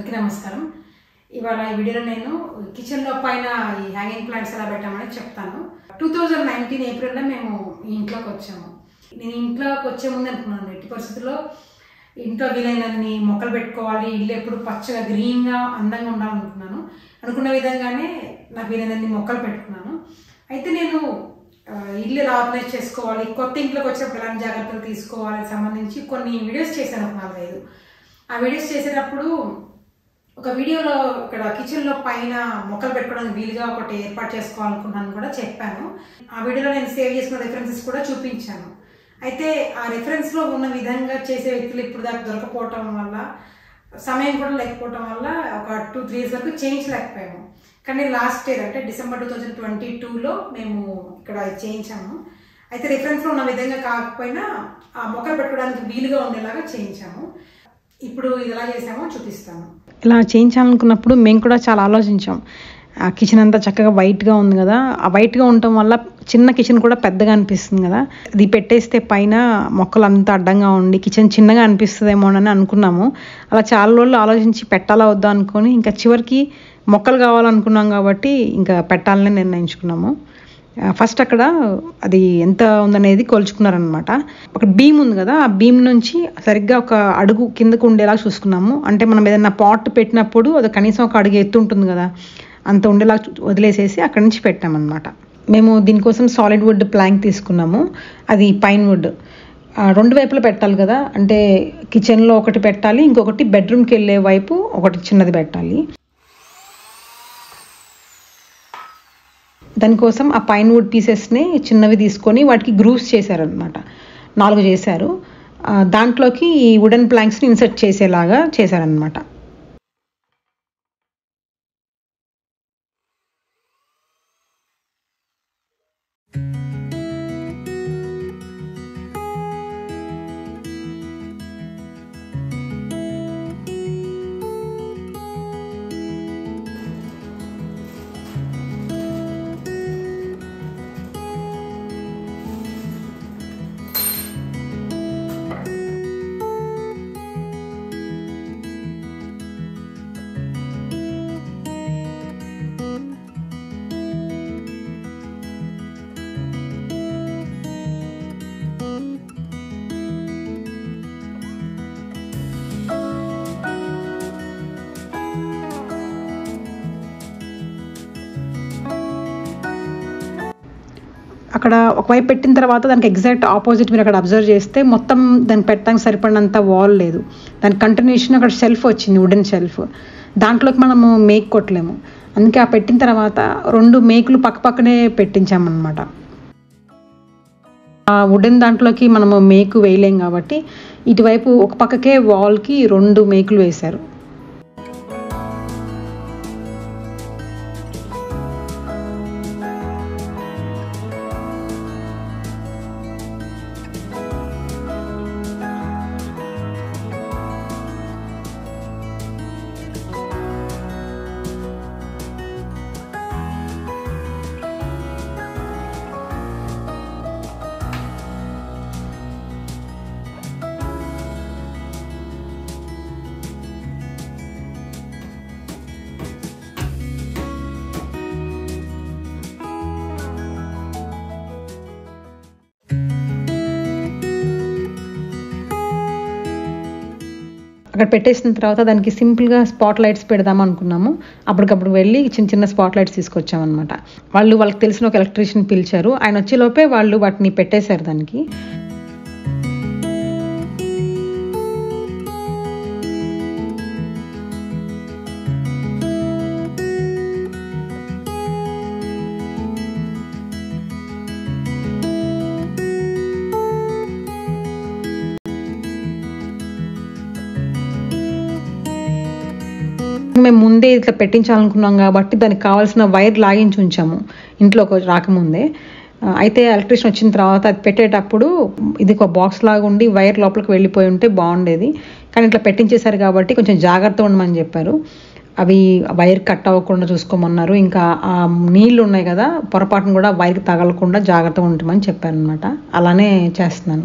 అందరికీ నమస్కారం ఇవాళ ఈ వీడియోలో నేను కిచెన్లో పైన ఈ హ్యాంగింగ్ ప్లాంట్స్ ఎలా పెట్టామని చెప్తాను టూ థౌజండ్ నైన్టీన్ ఏప్రిల్లో మేము ఈ ఇంట్లోకి వచ్చాము నేను ఇంట్లోకి వచ్చే ముందు అనుకున్నాను ఎట్టి పరిస్థితుల్లో ఇంట్లో వీలైనన్ని మొక్కలు పెట్టుకోవాలి ఇల్లు ఎప్పుడు పచ్చగా గ్రీన్గా అందంగా ఉండాలనుకున్నాను అనుకున్న విధంగానే నాకు వీలైనన్ని మొక్కలు పెట్టుకున్నాను అయితే నేను ఆ, ఇల్లు ఎలా ఆర్గనైజ్ చేసుకోవాలి కొత్త ఇంట్లోకి వచ్చినప్పుడు ఎలాంటి జాగ్రత్తలు తీసుకోవాలి సంబంధించి కొన్ని వీడియోస్ చేశాను ఒక నాలుగైదు ఆ వీడియోస్ చేసేటప్పుడు ఒక వీడియోలో ఇక్కడ కిచెన్లో పైన మొక్కలు పెట్టుకోవడానికి వీలుగా ఒకటి ఏర్పాటు చేసుకోవాలనుకున్నాను కూడా చెప్పాను ఆ వీడియోలో నేను సేవ్ చేసుకున్న రెఫరెన్సెస్ కూడా చూపించాను అయితే ఆ రెఫరెన్స్లో ఉన్న విధంగా చేసే వ్యక్తులు ఇప్పుడు దాకా దొరకపోవటం వల్ల సమయం కూడా లేకపోవటం వల్ల ఒక టూ త్రీ ఇయర్స్ వరకు చేయించలేకపోయాము కానీ లాస్ట్ ఇయర్ అంటే డిసెంబర్ టూ థౌజండ్ ట్వంటీ టూలో మేము ఇక్కడ ఇది చేయించాము అయితే రెఫరెన్స్లో ఉన్న విధంగా కాకపోయినా ఆ మొక్కలు పెట్టుకోవడానికి వీలుగా ఉండేలాగా చేయించాము ఇప్పుడు ఇది ఎలా చేసామో చూపిస్తాను ఇలా చేయించాలనుకున్నప్పుడు మేము కూడా చాలా ఆలోచించాం ఆ కిచెన్ అంతా చక్కగా వైట్గా ఉంది కదా ఆ వైట్గా ఉండటం వల్ల చిన్న కిచెన్ కూడా పెద్దగా అనిపిస్తుంది కదా అది పెట్టేస్తే పైన మొక్కలు అంతా అడ్డంగా ఉండి కిచెన్ చిన్నగా అనిపిస్తుందేమోనని అనుకున్నాము అలా చాలా రోజులు ఆలోచించి పెట్టాలా వద్దా అనుకొని ఇంకా చివరికి మొక్కలు కావాలనుకున్నాం కాబట్టి ఇంకా పెట్టాలని నిర్ణయించుకున్నాము ఫస్ట్ అక్కడ అది ఎంత ఉందనేది కొలుచుకున్నారనమాట ఒక బీమ్ ఉంది కదా ఆ బీమ్ నుంచి సరిగ్గా ఒక అడుగు కిందకు ఉండేలా చూసుకున్నాము అంటే మనం ఏదైనా పాట్ పెట్టినప్పుడు అది కనీసం ఒక అడుగు ఎత్తు ఉంటుంది కదా అంత ఉండేలా చూ- వదిలేసేసి అక్కడి నుంచి పెట్టామన్నమాట మేము దీనికోసం సాలిడ్ వుడ్ ప్లాంక్ తీసుకున్నాము అది పైన్ వుడ్ ఆ, రెండు వైపులా పెట్టాలి కదా అంటే కిచెన్లో ఒకటి పెట్టాలి ఇంకొకటి బెడ్రూమ్కి వెళ్ళే వైపు ఒకటి చిన్నది పెట్టాలి దానికోసం ఆ పైన్ వుడ్ పీసెస్ని చిన్నవి తీసుకొని వాటికి గ్రూవ్స్ చేశారనమాట నాలుగు చేశారు ఆ, దాంట్లోకి ఈ వుడెన్ ప్లాంక్స్ని ఇన్సర్ట్ చేసేలాగా చేశారనమాట అక్కడ ఒకవైపు పెట్టిన తర్వాత దానికి ఎగ్జాక్ట్ ఆపోజిట్ మీరు అక్కడ అబ్జర్వ్ చేస్తే మొత్తం దాన్ని పెట్టడానికి సరిపడినంత వాల్ లేదు దాని కంటిన్యూషన్ అక్కడ షెల్ఫ్ వచ్చింది వుడెన్ షెల్ఫ్ దాంట్లోకి మనము మేక్ కొట్టలేము అందుకే ఆ పెట్టిన తర్వాత రెండు మేకులు పక్క పక్కనే పెట్టించామన్నమాట ఆ వుడెన్ దాంట్లోకి మనము మేకు వేయలేం కాబట్టి ఇటువైపు ఒక పక్కకే వాల్కి రెండు మేకులు వేశారు అక్కడ పెట్టేసిన తర్వాత దానికి సింపుల్గా స్పాట్ లైట్స్ పెడదాం అనుకున్నాము అప్పటికప్పుడు వెళ్ళి చిన్న చిన్న స్పాట్ లైట్స్ తీసుకొచ్చామన్నమాట వాళ్ళు వాళ్ళకి తెలిసిన ఒక ఎలక్ట్రీషియన్ పిలిచారు ఆయన వచ్చేలోపే వాళ్ళు వాటిని పెట్టేశారు దానికి మేము ముందే ఇట్లా పెట్టించాలనుకున్నాం కాబట్టి దానికి కావాల్సిన వైర్ లాగించి ఉంచాము ఇంట్లోకి రాకముందే ఆ, అయితే ఎలక్ట్రీషియన్ వచ్చిన తర్వాత అది పెట్టేటప్పుడు ఇది ఒక బాక్స్ లాగా ఉండి వైర్ లోపలికి వెళ్ళిపోయి ఉంటే బాగుండేది కానీ ఇట్లా పెట్టించేశారు కాబట్టి కొంచెం జాగ్రత్త ఉండమని చెప్పారు అవి వైర్ కట్ అవ్వకుండా చూసుకోమన్నారు ఇంకా ఆ నీళ్ళు ఉన్నాయి కదా పొరపాటును కూడా వైర్కి తగలకుండా జాగ్రత్తగా ఉంటామని చెప్పారు అనమాట అలానే చేస్తున్నాను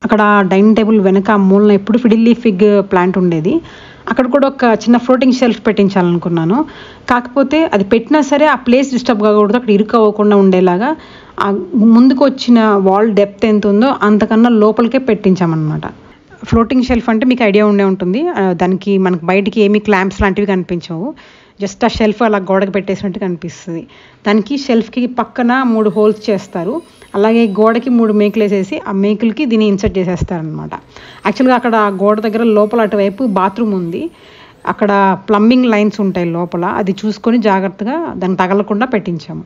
అక్కడ డైనింగ్ టేబుల్ వెనక ఆ మూలన ఎప్పుడు ఫిడిల్లీ ఫిగ్ ప్లాంట్ ఉండేది అక్కడ కూడా ఒక చిన్న ఫ్లోటింగ్ షెల్ఫ్ పెట్టించాలనుకున్నాను కాకపోతే అది పెట్టినా సరే ఆ ప్లేస్ డిస్టర్బ్ కాకూడదు అక్కడ ఇరుకు అవ్వకుండా ఉండేలాగా ఆ ముందుకు వచ్చిన వాల్ డెప్త్ ఎంత ఉందో అంతకన్నా లోపలికే పెట్టించామన్నమాట ఫ్లోటింగ్ షెల్ఫ్ అంటే మీకు ఐడియా ఉండే ఉంటుంది ఆ, దానికి మనకి బయటికి ఏమీ క్లాంప్స్ లాంటివి కనిపించవు జస్ట్ ఆ షెల్ఫ్ అలా గోడకు పెట్టేసినట్టు కనిపిస్తుంది దానికి షెల్ఫ్కి పక్కన మూడు హోల్స్ చేస్తారు అలాగే గోడకి మూడు మేకులు వేసేసి ఆ మేకులకి దీన్ని ఇన్సర్ట్ చేసేస్తారనమాట యాక్చువల్గా అక్కడ ఆ గోడ దగ్గర లోపల అటువైపు బాత్రూమ్ ఉంది అక్కడ ప్లంబింగ్ లైన్స్ ఉంటాయి లోపల అది చూసుకొని జాగ్రత్తగా దాన్ని తగలకుండా పెట్టించాము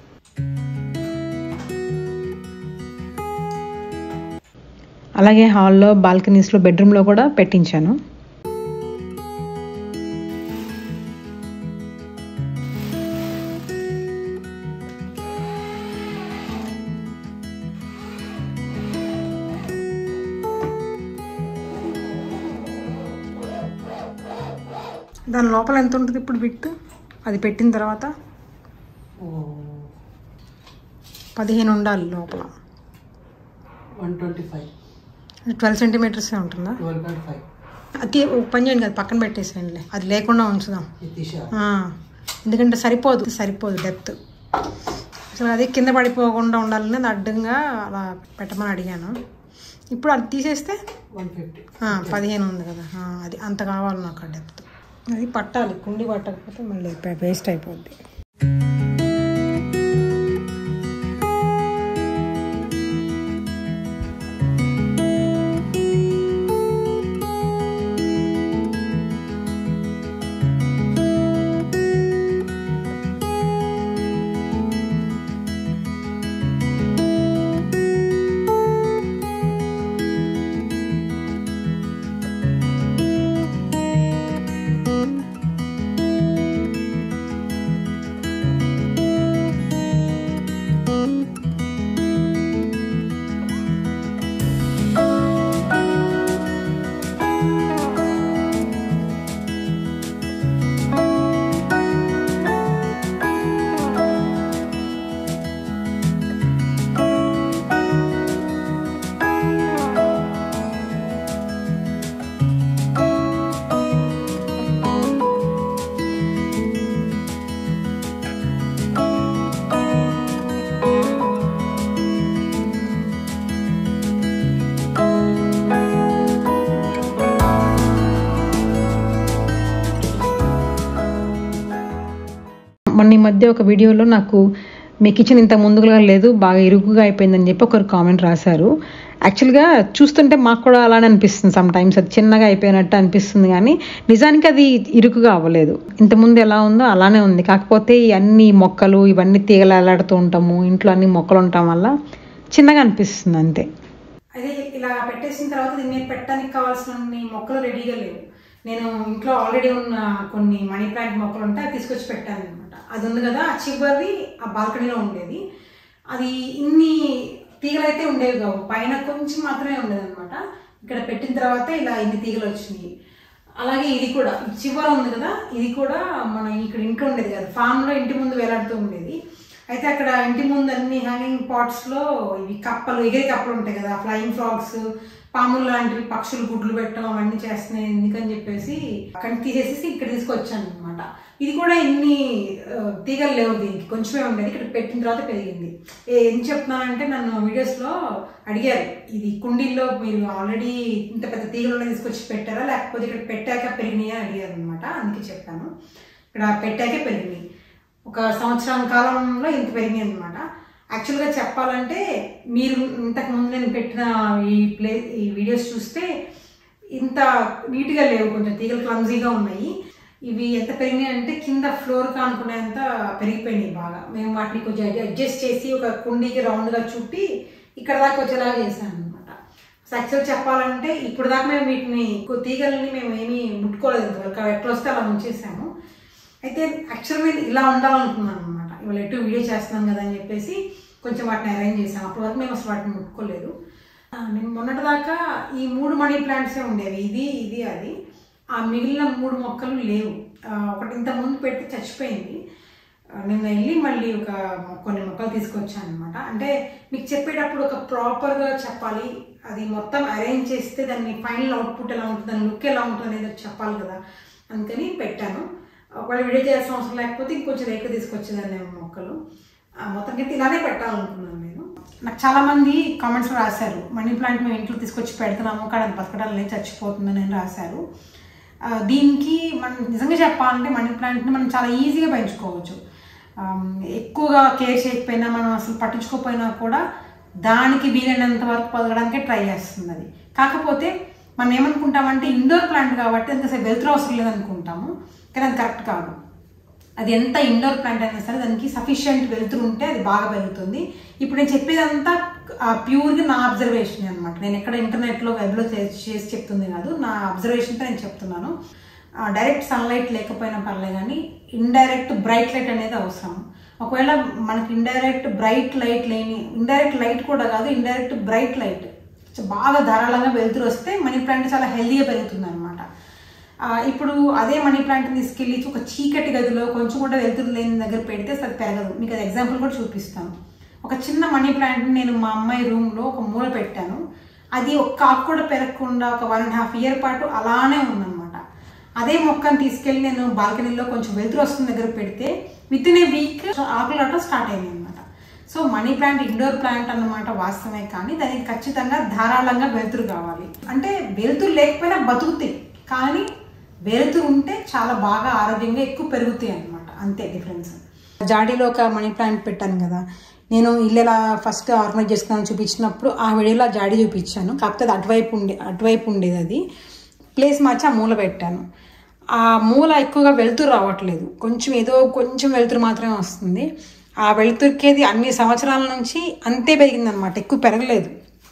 అలాగే హాల్లో బాల్కనీస్లో బెడ్రూమ్లో కూడా పెట్టించాను దాని లోపల ఎంత ఉంటుంది ఇప్పుడు విత్ అది పెట్టిన తర్వాత పదిహేను ఉండాలి లోపల వన్ ట్వంటీ ఫైవ్ ట్వెల్వ్ సెంటీమీటర్సే ఉంటుందా ట్వెల్వ్ పాయింట్ ఫైవ్ అది ఒక పని చేయండి కదా పక్కన పెట్టేసేయండి అది లేకుండా ఉంచుదాం ఇది తీసా ఆ, ఎందుకంటే సరిపోదు సరిపోదు డెప్త్ అసలు అది కింద పడిపోకుండా ఉండాలని అది అడ్డంగా అలా పెట్టమని అడిగాను ఇప్పుడు అది తీసేస్తే వన్ ఫిఫ్టీ ఆ, పదిహేను ఉంది కదా ఆ, అది అంత కావాలి నాకు ఆ డెప్త్ అది పట్టాలి కుండి పట్టకపోతే మళ్ళీ వేస్ట్ అయిపోద్ది మొన్న ఈ మధ్య ఒక వీడియోలో నాకు మీ కిచెన్ ఇంత ముందుగా లేదు బాగా ఇరుకుగా అయిపోయిందని చెప్పి ఒకరు కామెంట్ రాశారు యాక్చువల్గా చూస్తుంటే మాకు కూడా అలానే అనిపిస్తుంది సమ్ టైమ్స్ అది చిన్నగా అయిపోయినట్టు అనిపిస్తుంది కానీ నిజానికి అది ఇరుకుగా అవ్వలేదు ఇంతకుముందు ఎలా ఉందో అలానే ఉంది కాకపోతే ఈ అన్ని మొక్కలు ఇవన్నీ తీగలు ఎలాడుతూ ఉంటాము ఇంట్లో అన్ని మొక్కలు ఉండటం వల్ల చిన్నగా అనిపిస్తుంది అంతే అదే ఇలా పెట్టేసిన తర్వాత దీని మీద పెట్టడానికి కావాల్సిన మొక్కలు రెడీగా లేవు నేను ఇంట్లో ఆల్రెడీ ఉన్న కొన్ని మనీ ప్లాంట్ మొక్కలు ఉంటే అది తీసుకొచ్చి పెట్టాను అనమాట అది ఉంది కదా ఆ చివరి ఆ బాల్కనీలో ఉండేది అది ఇన్ని తీగలు అయితే ఉండేవి కావు పైన కొంచెం మాత్రమే ఉండేది అనమాట ఇక్కడ పెట్టిన తర్వాత ఇలా ఇన్ని తీగలు వచ్చినాయి అలాగే ఇది కూడా ఈ చివర ఉంది కదా ఇది కూడా మన ఇక్కడ ఇంట్లో ఉండేది కదా ఫామ్ లో ఇంటి ముందు వేలాడుతూ ఉండేది అయితే అక్కడ ఇంటి ముందు అన్ని హ్యాంగింగ్ పాట్స్ లో ఇవి కప్పలు ఎగిరి కప్పలు ఉంటాయి కదా ఫ్లయింగ్ ఫ్రాగ్స్ పాములు లాంటివి పక్షులు గుడ్లు పెట్టడం అవన్నీ చేస్తున్నాయి ఎందుకని చెప్పేసి అక్కడ తీసేసి ఇక్కడ తీసుకొచ్చాను అనమాట ఇది కూడా ఇన్ని ఆ, తీగలు లేవు దీనికి కొంచెమే ఉండేది ఇక్కడ పెట్టిన తర్వాత పెరిగింది ఏ- ఏం చెప్తున్నానంటే నన్ను వీడియోస్ లో అడిగారు ఇది కుండీల్లో మీరు ఆల్రెడీ ఇంత పెద్ద తీగలు తీసుకొచ్చి పెట్టారా లేకపోతే ఇక్కడ పెట్టాక పెరిగినాయా అని అడిగారు అనమాట అందుకే చెప్పాను ఇక్కడ పెట్టాకే పెరిగినాయి ఒక సంవత్సరం కాలంలో ఇంత పెరిగినాయి అనమాట యాక్చువల్గా చెప్పాలంటే మీరు ఇంతకు ముందు నేను పెట్టిన ఈ ప్లే ఈ వీడియోస్ చూస్తే ఇంత నీట్గా లేవు కొంచెం తీగలు క్లమ్జీగా ఉన్నాయి ఇవి ఎంత పెరిగినాయి అంటే కింద ఫ్లోర్ కానుకునేంత పెరిగిపోయినాయి బాగా మేము వాటిని కొంచెం అడ్జస్ట్ చేసి ఒక కుండీకి రౌండ్గా చుట్టి ఇక్కడ దాకా వచ్చేలాగా చేశాను అనమాట యాక్చువల్ చెప్పాలంటే ఇప్పుడు దాకా మేము వీటిని కొ- తీగలని మేము ఏమీ ముట్టుకోలేదు ఇంతవరకు అవి ఎట్లా వస్తే అలా ఉంచేసాము అయితే యాక్చువల్గా నేను ఇలా ఉండాలనుకున్నాను అనమాట ఇవాళ ఎటు వీడియో చేస్తున్నాను కదా అని చెప్పేసి కొంచెం వాటిని అరేంజ్ చేశాను అప్పటి వరకు మేము అసలు వాటిని ముట్టుకోలేదు ఆ, నేను మొన్నటిదాకా ఈ మూడు మనీ ప్లాంట్సే ఉండేవి ఇది ఇది అది ఆ మిగిలిన మూడు మొక్కలు లేవు ఆ, ఒకటి ఇంత ముందు పెట్టి చచ్చిపోయింది ఆ, నిన్న వెళ్ళి మళ్ళీ ఒక మొ- కొన్ని మొక్కలు తీసుకొచ్చాను అనమాట అంటే మీకు చెప్పేటప్పుడు ఒక ప్రాపర్గా చెప్పాలి అది మొత్తం అరేంజ్ చేస్తే దాన్ని ఫైనల్ అవుట్పుట్ ఎలా ఉంటుంది దాని లుక్ ఎలా ఉంటుంది అనేది చెప్పాలి కదా అందుకని పెట్టాను ఒకవేళ వీడియో చేయాల్సిన అవసరం లేకపోతే ఇంకొంచెం రేట్లు తీసుకొచ్చేదాన్ని మొక్కలు ఆ, మొత్తానికి ఇలానే పెట్టాలనుకున్నాను నేను నాకు చాలా మంది కామెంట్స్ రాశారు మనీ ప్లాంట్ మేము ఇంట్లో తీసుకొచ్చి పెడుతున్నాము కానీ అది బతకడం లేదు చచ్చిపోతుందని అని రాశారు ఆ, దీనికి మనం నిజంగా చెప్పాలంటే మనీ ప్లాంట్ని మనం చాలా ఈజీగా పెంచుకోవచ్చు ఆమ్, ఎక్కువగా కేర్ చేయకపోయినా మనం అసలు పట్టించుకోకపోయినా కూడా దానికి వీలైనంత వరకు పదగడానికే ట్రై చేస్తుంది అది కాకపోతే మనం ఏమనుకుంటామంటే ఇండోర్ ప్లాంట్ కాబట్టి అంతసేపు వెలుతురు అవసరం లేదనుకుంటాము కానీ అది కరెక్ట్ కాదు అది ఎంత ఇండోర్ ప్లాంట్ అయినా సరే దానికి సఫిషియంట్ వెలుతురు ఉంటే అది బాగా పెరుగుతుంది ఇప్పుడు నేను చెప్పేదంతా ప్యూర్గా నా అబ్జర్వేషన్ అనమాట నేను ఎక్కడ ఇంటర్నెట్లో వెబ్లో చేసి చెప్తుంది కాదు నా అబ్జర్వేషన్తో నేను చెప్తున్నాను డైరెక్ట్ సన్లైట్ లేకపోయినా పర్లేదు కానీ ఇండైరెక్ట్ బ్రైట్ లైట్ అనేది అవసరం ఒకవేళ మనకి ఇండైరెక్ట్ బ్రైట్ లైట్ లేని ఇండైరెక్ట్ లైట్ కూడా కాదు ఇండైరెక్ట్ బ్రైట్ లైట్ బాగా ధారాళంగా వెలుతురు వస్తే మనీ ప్లాంట్ చాలా హెల్దీగా పెరుగుతుంది అనమాట ఇప్పుడు అదే మనీ ప్లాంట్ తీసుకెళ్ళి ఒక చీకటి గదిలో కొంచెం కూడా వెలుతురు లేని దగ్గర పెడితే అసలు అది పెరగదు మీకు అది ఎగ్జాంపుల్ కూడా చూపిస్తాను ఒక చిన్న మనీ ప్లాంట్ని నేను మా అమ్మాయి రూమ్లో ఒక మూల పెట్టాను అది ఒక్క ఆకు కూడా పెరగకుండా ఒక వన్ అండ్ హాఫ్ ఇయర్ పాటు అలానే ఉందన్నమాట అదే మొక్కను తీసుకెళ్ళి నేను బాల్కనీలో కొంచెం వెలుతురు వస్తున్న దగ్గర పెడితే విత్ ఇన్ ఏ వీక్ ఆకులు అట్లా స్టార్ట్ అయింది అనమాట so money plant indoor plant అన్నమాట వాస్తవమే కానీ దానికి ఖచ్చితంగా ధారాళంగా వెలుతురు కావాలి అంటే వెలుతురు లేకపోయినా బతుకుతాయి కానీ వెలుతురు ఉంటే చాలా బాగా ఆరోగ్యంగా ఎక్కువ పెరుగుతాయి అనమాట అంతే డిఫరెన్స్ జాడీలో ఒక మనీ ప్లాంట్ పెట్టాను కదా నేను ఇల్లు ఎలా ఫస్ట్ ఆర్గనైజ్ చేసుకున్నాను చూపించినప్పుడు ఆ వీడియోలో ఆ జాడీ చూపించాను కాకపోతే అది అటువైపు ఉండే అటువైపు ఉండేది అది ప్లేస్ మార్చి ఆ మూల పెట్టాను ఆ మూల ఎక్కువగా వెలుతురు రావట్లేదు కొంచెం ఏదో కొంచెం వెలుతురు మాత్రమే వస్తుంది ఆ వెలుతురికేది అన్ని సంవత్సరాల నుంచి అంతే పెరిగిందనమాట ఎక్కువ పెరగలేదు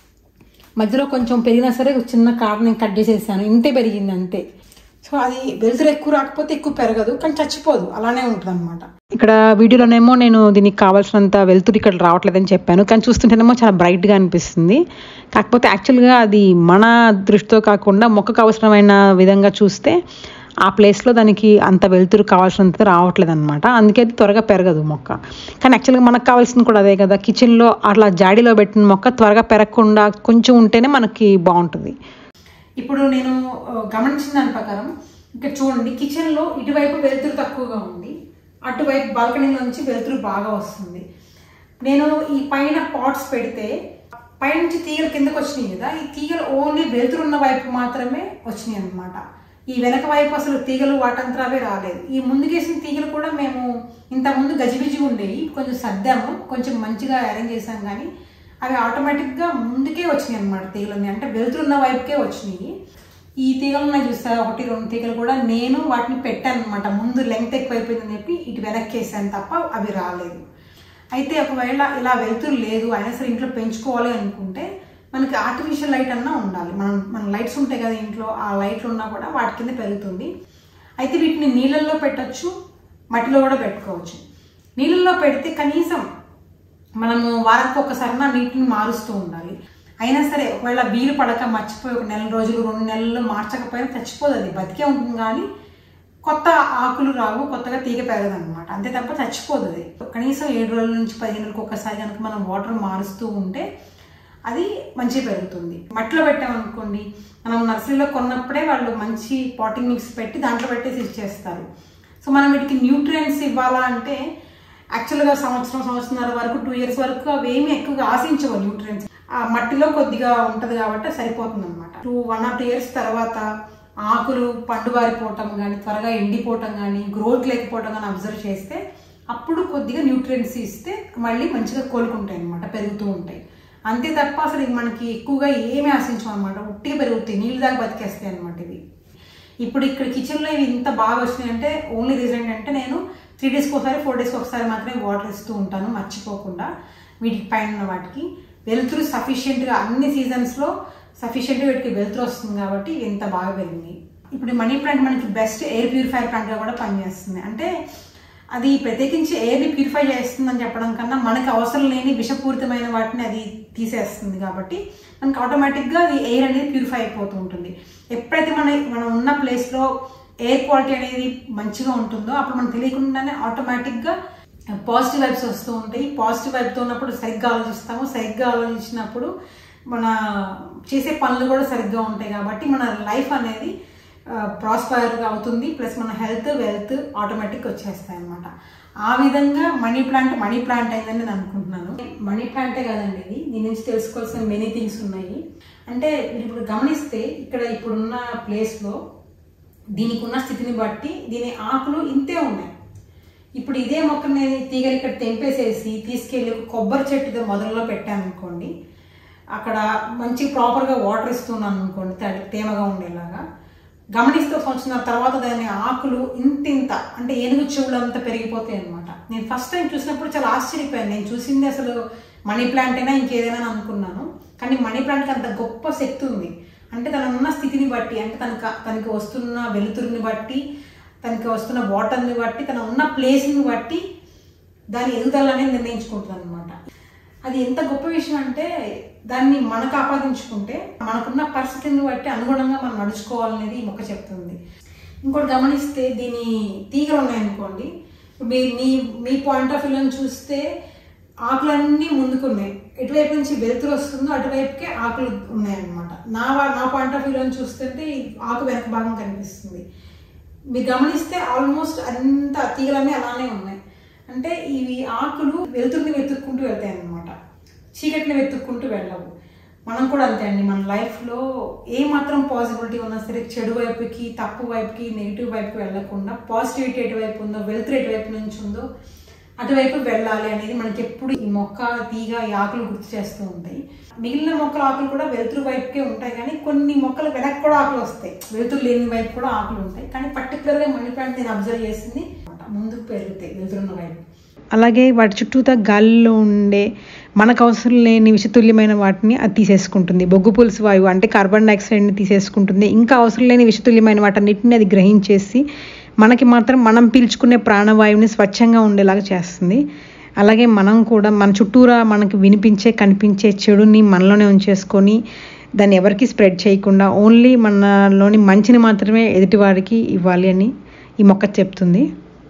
మధ్యలో కొంచెం పెరిగినా సరే ఒక చిన్న కార్ నేను కట్ చేసేసాను ఇంతే పెరిగింది అంతే సో అది వెలుతురు ఎక్కువ రాకపోతే ఎక్కువ పెరగదు కానీ చచ్చిపోదు అలానే ఉంటుంది అనమాట ఇక్కడ వీడియోలోనేమో నేను దీనికి కావాల్సినంత వెలుతురు ఇక్కడ రావట్లేదని చెప్పాను కానీ చూస్తుంటేనేమో చాలా బ్రైట్గా అనిపిస్తుంది కాకపోతే యాక్చువల్గా అది మన దృష్టితో కాకుండా మొక్కకు అవసరమైన విధంగా చూస్తే ఆ ప్లేస్లో దానికి అంత వెలుతురు కావాల్సినంత రావట్లేదు అనమాట అందుకే అది త్వరగా పెరగదు మొక్క కానీ యాక్చువల్గా మనకు కావాల్సింది కూడా అదే కదా కిచెన్లో అట్లా జాడీలో పెట్టిన మొక్క త్వరగా పెరగకుండా కొంచెం ఉంటేనే మనకి బాగుంటుంది ఇప్పుడు నేను ఆ, గమనించిన దాని ప్రకారం ఇక్కడ చూడండి కిచెన్లో ఇటువైపు వెలుతురు తక్కువగా ఉంది అటువైపు బాల్కనీలో నుంచి వెలుతురు బాగా వస్తుంది నేను ఈ పైన పాట్స్ పెడితే పైనుంచి తీగలు కిందకు వచ్చినాయి కదా ఈ తీగలు ఓన్లీ వెలుతురు ఉన్న వైపు మాత్రమే వచ్చినాయి అన్నమాట ఈ వెనక వైపు అసలు తీగలు వాటంతరావే రాలేదు ఈ ముందుకేసిన తీగలు కూడా మేము ఇంత ముందు గజిబిజి ఉండేవి కొంచెం సర్దాము కొంచెం మంచిగా అరేంజ్ చేసాం కానీ అవి ఆటోమేటిక్గా ముందుకే వచ్చినాయి అనమాట తీగలన్నీ అంటే వెలుతురున్న వైపుకే వచ్చినాయి ఈ తీగలు ఉన్నాయి చూస్తా ఒకటి రెండు తీగలు కూడా నేను వాటిని పెట్టాను అనమాట ముందు లెంగ్త్ ఎక్కువైపోయిందని చెప్పి ఇటు వెనక్కి వేసాను తప్ప అవి రాలేదు అయితే ఒకవేళ ఇలా వెలుతురు లేదు అయినా సరే ఇంట్లో పెంచుకోవాలి అనుకుంటే మనకి ఆర్టిఫిషియల్ లైట్ అన్నా ఉండాలి మనం మన లైట్స్ ఉంటాయి కదా ఇంట్లో ఆ లైట్లు ఉన్నా కూడా వాటి కింద పెరుగుతుంది అయితే వీటిని నీళ్ళల్లో పెట్టొచ్చు మట్టిలో కూడా పెట్టుకోవచ్చు నీళ్ళల్లో పెడితే కనీసం మనము వారానికి ఒక్కసారి నీటిని మారుస్తూ ఉండాలి అయినా సరే ఒకవేళ వీలు పడక మర్చిపోయి ఒక నెల రోజులు రెండు నెలలు మార్చకపోయినా చచ్చిపోదు అది బతికే ఉంటుంది కానీ కొత్త ఆకులు రావు కొత్తగా తీగ పెరగదు అనమాట అంతే తప్ప చచ్చిపోదు అది కనీసం ఏడు రోజుల నుంచి పదిహేను రోజులకు ఒక్కసారి కనుక మనం వాటర్ మారుస్తూ ఉంటే అది మంచిగా పెరుగుతుంది మట్టిలో పెట్టామనుకోండి మనం నర్సరీలో కొన్నప్పుడే వాళ్ళు మంచి పాటింగ్ మిక్స్ పెట్టి దాంట్లో పెట్టేసి ఇచ్చేస్తారు సో మనం వీటికి న్యూట్రియంట్స్ ఇవ్వాలా అంటే యాక్చువల్గా సంవత్సరం సంవత్సరాల వరకు టూ ఇయర్స్ వరకు అవి ఏమి ఎక్కువగా ఆశించవు న్యూట్రియంట్స్ ఆ మట్టిలో కొద్దిగా ఉంటుంది కాబట్టి సరిపోతుంది అనమాట two one or two years తర్వాత ఆకులు పండువారిపోవటం కానీ త్వరగా ఎండిపోవటం కానీ గ్రోత్ లేకపోవటం కానీ అబ్జర్వ్ చేస్తే అప్పుడు కొద్దిగా న్యూట్రియంట్స్ ఇస్తే మళ్ళీ మంచిగా కోలుకుంటాయి అనమాట పెరుగుతూ ఉంటాయి అంతే తప్ప అసలు ఇవి మనకి ఎక్కువగా ఏమీ ఆశించం అనమాట ఉట్టిగా పెరుగుతాయి నీళ్ళు దాకా బతికేస్తాయి అనమాట ఇవి ఇప్పుడు ఇక్కడ కిచెన్లో ఇవి ఇంత బాగా వచ్చినాయి అంటే ఓన్లీ రీజన్ ఏంటంటే నేను త్రీ డేస్కి ఒకసారి ఫోర్ డేస్కి ఒకసారి మాత్రమే వాటర్ ఇస్తూ ఉంటాను మర్చిపోకుండా వీటికి పైన ఉన్న వాటికి వెలుతురు సఫిషియెంట్గా అన్ని సీజన్స్లో సఫిషియెంట్గా వీటికి వెలుతురు వస్తుంది కాబట్టి ఇవి ఇంత బాగా పెరిగినాయి ఇప్పుడు ఈ మనీ ప్లాంట్ మనకి బెస్ట్ ఎయిర్ ప్యూరిఫైర్ ప్లాంట్గా కూడా పనిచేస్తుంది అంటే అది ప్రత్యేకించి ఎయిర్ని ప్యూరిఫై చేస్తుందని చెప్పడం కన్నా మనకి అవసరం లేని విషపూరితమైన వాటిని అది తీసేస్తుంది కాబట్టి మనకి ఆటోమేటిక్గా అది ఎయిర్ అనేది ప్యూరిఫై అయిపోతూ ఉంటుంది ఎప్పుడైతే మన మనం ఉన్న ప్లేస్లో ఎయిర్ క్వాలిటీ అనేది మంచిగా ఉంటుందో అప్పుడు మనం తెలియకుండానే ఆటోమేటిక్గా పాజిటివ్ వైబ్స్ వస్తూ ఉంటాయి పాజిటివ్ వైబ్తో ఉన్నప్పుడు సరిగ్గా ఆలోచిస్తాము సరిగ్గా ఆలోచించినప్పుడు మన చేసే పనులు కూడా సరిగ్గా ఉంటాయి కాబట్టి మన లైఫ్ అనేది ప్రాస్పర్గా అవుతుంది ప్లస్ మన హెల్త్ వెల్త్ ఆటోమేటిక్ వచ్చేస్తాయి అనమాట ఆ విధంగా మనీ ప్లాంట్ మనీ ప్లాంట్ అయిందని నేను అనుకుంటున్నాను మనీ ప్లాంటే కదండి ఇది దీని నుంచి తెలుసుకోవాల్సిన మెనీ థింగ్స్ ఉన్నాయి అంటే మీరు ఇప్పుడు గమనిస్తే ఇక్కడ ఇప్పుడున్న ప్లేస్లో దీనికి ఉన్న స్థితిని బట్టి దీని ఆకులు ఇంతే ఉన్నాయి ఇప్పుడు ఇదే మొక్కని నేను తీగలు ఇక్కడ తెంపేసేసి తీసుకెళ్ళి ఒక కొబ్బరి చెట్టు మొదలలో పెట్టాను అనుకోండి అక్కడ మంచి ప్రాపర్గా వాటర్ ఇస్తున్నాను అనుకోండి తడి తేమగా ఉండేలాగా గమనిస్తే ఒక సంవత్సరం తర్వాత దాని ఆకులు ఇంత ఇంత అంటే ఏనుగు చెవులు అంత పెరిగిపోతాయి అనమాట నేను ఫస్ట్ టైం చూసినప్పుడు చాలా ఆశ్చర్యపోయాను నేను చూసింది అసలు మనీ ప్లాంట్ అయినా ఇంకేదైనా అని అనుకున్నాను కానీ మనీ ప్లాంట్కి అంత గొప్ప శక్తి ఉంది అంటే తన ఉన్న స్థితిని బట్టి అంటే తనకు తనకి వస్తున్న వెలుతురుని బట్టి తనకి వస్తున్న వాటర్ని బట్టి తన ఉన్న ప్లేస్ని బట్టి దాని ఎదుగుదల అనేది నిర్ణయించుకుంటుంది అనమాట అది ఎంత గొప్ప విషయం అంటే దాన్ని మనకు ఆపాదించుకుంటే మనకున్న పరిస్థితిని బట్టి అనుగుణంగా మనం నడుచుకోవాలనేది ఈ మొక్క చెప్తుంది ఇంకోటి గమనిస్తే దీని తీగలు ఉన్నాయనుకోండి మీ మీ మీ పాయింట్ ఆఫ్ వ్యూలో చూస్తే ఆకులన్నీ ముందుకున్నాయి ఎటువైపు నుంచి వెలుతురు వస్తుందో అటువైపుకే ఆకులు ఉన్నాయన్నమాట నా వా- నా పాయింట్ ఆఫ్ వ్యూలో చూస్తుంటే ఈ ఆకు వెనక భాగం కనిపిస్తుంది మీరు గమనిస్తే ఆల్మోస్ట్ అంత తీగలన్నీ అలానే ఉన్నాయి అంటే ఇవి ఆకులు వెలుతురుని వెతుక్కుంటూ వెళ్తాయి అన్నమాట చీకటిని వెతుక్కుంటూ వెళ్ళవు మనం కూడా అంతే అండి మన లైఫ్లో ఏ మాత్రం పాసిబిలిటీ ఉన్నా సరే చెడు వైపుకి తప్పు వైపుకి నెగిటివ్ వైపుకి వెళ్ళకుండా పాజిటివిటీ ఎటువైపు ఉందో వెలుతురు ఎటువైపు నుంచి ఉందో అటువైపు వెళ్ళాలి అనేది మనకి ఎప్పుడు ఈ మొక్క తీగ ఈ ఆకులు గుర్తు చేస్తూ ఉంటాయి మిగిలిన మొక్కల ఆకులు కూడా వెలుతురు వైపుకే ఉంటాయి కానీ కొన్ని మొక్కలు వెనక్కి కూడా ఆకులు వస్తాయి వెలుతురు లేని వైపు కూడా ఆకులు ఉంటాయి కానీ పర్టికులర్గా మనీ ప్లాంట్ నేను అబ్జర్వ్ చేసింది ముందుకు పెరుగుతాయి వెలుతురున్న వైపు అలాగే వాటి చుట్టూతా గాలిలో ఉండే మనకు అవసరం లేని విషతుల్యమైన వాటిని అది తీసేసుకుంటుంది బొగ్గు పులుసు వాయువు అంటే కార్బన్ డైఆక్సైడ్ని తీసేసుకుంటుంది ఇంకా అవసరం లేని విషతుల్యమైన వాటన్నిటిని అది గ్రహించేసి మనకి మాత్రం మనం పీల్చుకునే ప్రాణవాయువుని స్వచ్ఛంగా ఉండేలాగా చేస్తుంది అలాగే మనం కూడా మన చుట్టూరా మనకి వినిపించే కనిపించే చెడుని మనలోనే ఉంచేసుకొని దాన్ని ఎవరికి స్ప్రెడ్ చేయకుండా ఓన్లీ మనలోని మంచిని మాత్రమే ఎదుటివారికి ఇవ్వాలి అని ఈ మొక్క చెప్తుంది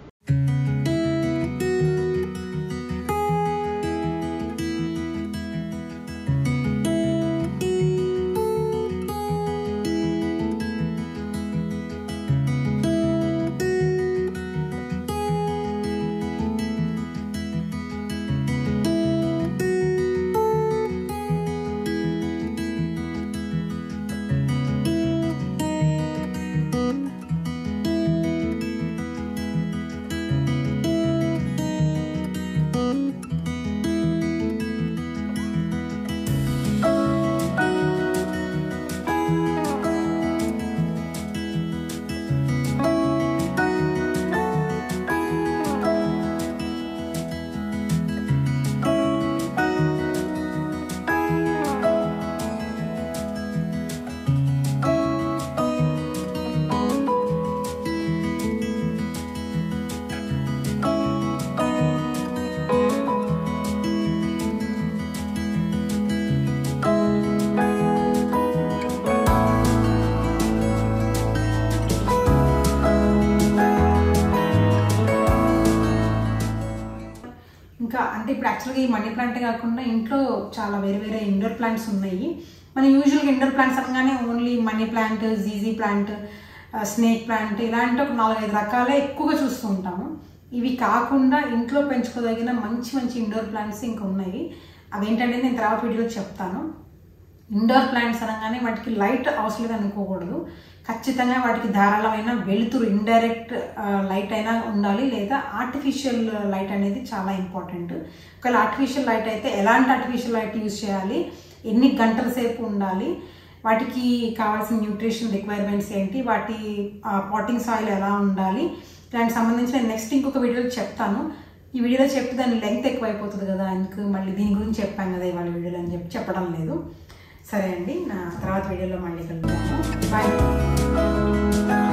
ఇంకా అంటే ఇప్పుడు యాక్చువల్గా ఈ మనీ ప్లాంట్ కాకుండా ఇంట్లో చాలా వేరే వేరే ఇండోర్ ప్లాంట్స్ ఉన్నాయి మన యూజువల్గా ఇండోర్ ప్లాంట్స్ అనగానే ఓన్లీ మనీ ప్లాంట్ జీజీ ప్లాంట్ స్నేక్ ప్లాంట్ ఇలాంటి ఒక నాలుగైదు రకాలే ఎక్కువగా చూస్తూ ఉంటాము ఇవి కాకుండా ఇంట్లో పెంచుకోదగిన మంచి మంచి ఇండోర్ ప్లాంట్స్ ఇంకా ఉన్నాయి అవేంటంటే నేను తర్వాత వీడియోలో చెప్తాను ఇండోర్ ప్లాంట్స్ అనగానే వాటికి లైట్ అవసరం లేదు అనుకోకూడదు ఖచ్చితంగా వాటికి ధారాళమైన వెలుతురు ఇండైరెక్ట్ లైట్ అయినా ఉండాలి లేదా ఆర్టిఫిషియల్ లైట్ అనేది చాలా ఇంపార్టెంట్ ఒకవేళ ఆర్టిఫిషియల్ లైట్ అయితే ఎలాంటి ఆర్టిఫిషియల్ లైట్ యూజ్ చేయాలి ఎన్ని గంటల సేపు ఉండాలి వాటికి కావాల్సిన న్యూట్రిషన్ రిక్వైర్మెంట్స్ ఏంటి వాటి పాటింగ్ సాయిల్ ఎలా ఉండాలి దానికి సంబంధించి నేను నెక్స్ట్ ఇంకొక వీడియోలో చెప్తాను ఈ వీడియోలో చెప్తే దాని లెంగ్త్ ఎక్కువ అయిపోతుంది కదా అందుకు మళ్ళీ దీని గురించి చెప్పాను కదా ఇవాళ వీడియోలో అని చెప్పి చెప్పడం లేదు సరే అండి నా తర్వాత వీడియోలో మళ్ళీ కలుద్దాము బాయ్